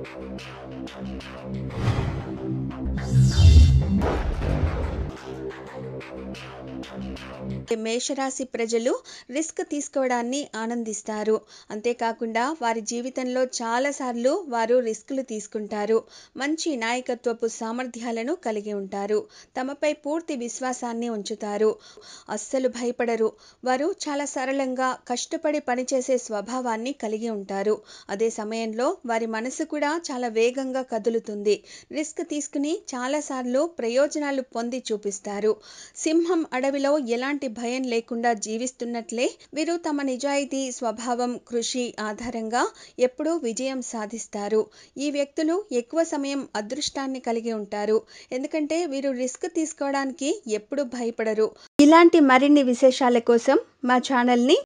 మేషరాశి ప్రజలు రిస్క్ తీసుకోవడాన్ని ఆనందిస్తారు అంతేకాకుండా వారి జీవితంలో చాలాసార్లు వారు రిస్కులు తీసుకుంటారు మంచి నాయకత్వపు సామర్థ్యాలను కలిగి ఉంటారు తమపై పూర్తి విశ్వాసాన్ని ఉంచుతారు అస్సలు భయపడరు వారు చాలా సరళంగా కష్టపడి పనిచేసే స్వభావాన్ని కలిగి ఉంటారు అదే సమయంలో వారి మనసు కూడా చాలా వేగంగా కదులుతుంది రిస్క్ తీసుకుని చాలాసార్లు ప్రయోజనాలు పొంది చూపిస్తారు సింహం అడవిలో ఎలాంటి భయం లేకుండా జీవిస్తున్నట్లే వీరు తమ నిజాయితీ స్వభావం కృషి ఆధారంగా ఎప్పుడూ విజయం సాధిస్తారు ఈ వ్యక్తులు ఎక్కువ సమయం అదృష్టాన్ని కలిగి ఉంటారు ఎందుకంటే వీరు రిస్క్ తీసుకోవడానికి ఎప్పుడూ భయపడరు ఇలాంటి మరిన్ని విశేషాల కోసం మా ఛానల్ని